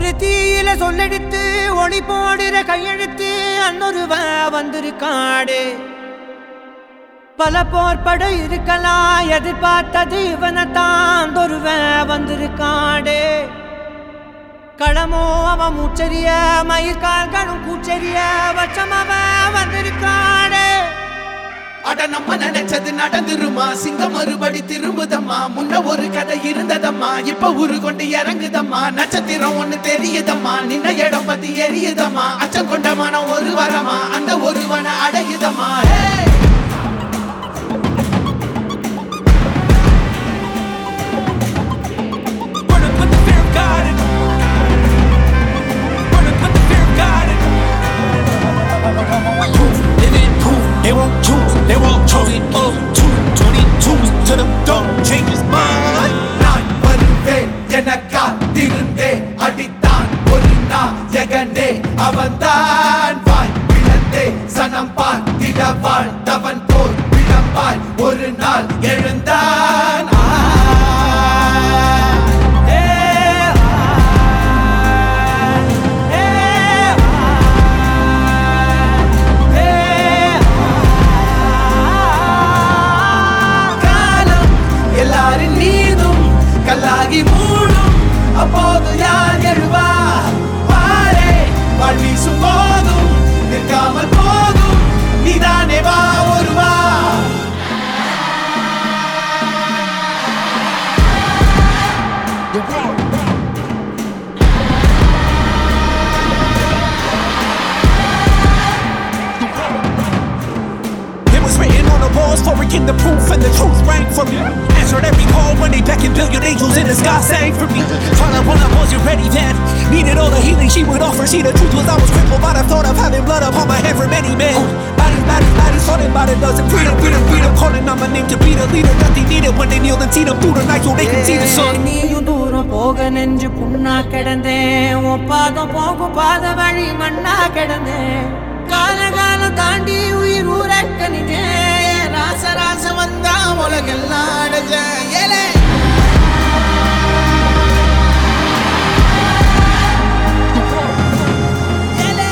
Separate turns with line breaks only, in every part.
ஒரு தீயில சொல்லெடுத்து ஒளி போடுற கையெழுத்து அன்னொருவ வந்திருக்காடு பல போர்பட இருக்கலாம் எதிர்பார்த்தது இவனைத்தான் ஒருவ வந்திருக்காடு களமோ அவன் மூச்சரிய மயிர்கால்களும் கூச்சரிய வச்சம் அவன் வந்திருக்காடு
அட நம்ம நினைச்சது நடந்துருமா சிங்கம் மறுபடி திரும்புதம்மா முன்ன ஒரு கதை இருந்ததம்மா இப்ப உரு கொண்டு இறங்குதம்மா நட்சத்திரம் ஒண்ணு தெரியுதம்மா நின்ன இடம் பத்தி எரியுதம்மா அச்சம் கொண்ட மனம் ஒரு வரமா அந்த ஒருவனை அடையுதம்மா Hey!
Running with the fear of God. in- Running with the fear of God. in- Living proof, they won't choose, they won't choose it. Oh, two, 22 to the don't change his mind.
நான் வருவேன் என காத்திருந்தேன் அடித்தான் ஒரு நாயகனே அவன்தான் வாய் பிளந்தே சனம் பார்த்திட வாழ்ந்தவன் போல் விளம்பாய் ஒரு நாள் எழுந்தான் ஆ.
ஏ ஏ
காலம் எல்லாரின் மீதும் கல்லாகி மூடும் அப்போது யார் எழுவா பாரே வாழ் வீசும் போதும் நிற்காமல் போதும் நீதானே வா ஒருவா
It was written on the walls for a king the proof and the truth rang for me. Answered every call when they beckoned billion angels in the sky sang for me. Father, when I wasn't ready then, needed all the healing she would offer. See, the truth was I was crippled by the thought of having blood upon my head for many men. Bodies, bodies, bodies, falling by the dozen. Freedom, freedom, freedom, calling on my name to be the leader that they needed when they kneeled and seen them through the night so they can see the sun.
நீயும் தூரம் போக நெஞ்சு புண்ணா கிடந்தேன் உன் பாதம் போகும் பாத வழி மண்ணா கிடந்தேன் காலகாலம் தாண்டி உயிர் ஊரக்கணிதேன் ராச ராச வந்தா உலகெல்லாம் அடைஞ்ச ஏலே ஏலே.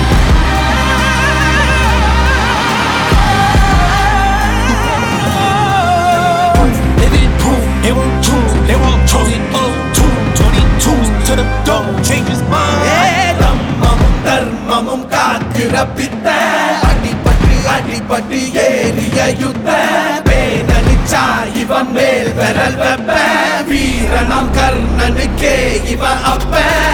Living proof, they won't choose, they won't choose it. Oh, two, 22 to the don't change his mind.
தம்மமும் தர்மமும் காக்கிற பித்த அடிபட்டு அடிபட்டு ஏறிய யுத்த பேனலிச்சா இவன் மேல் விரல் வெப்ப வீரனாம் கர்ணனுக்கே இவன் அப்ப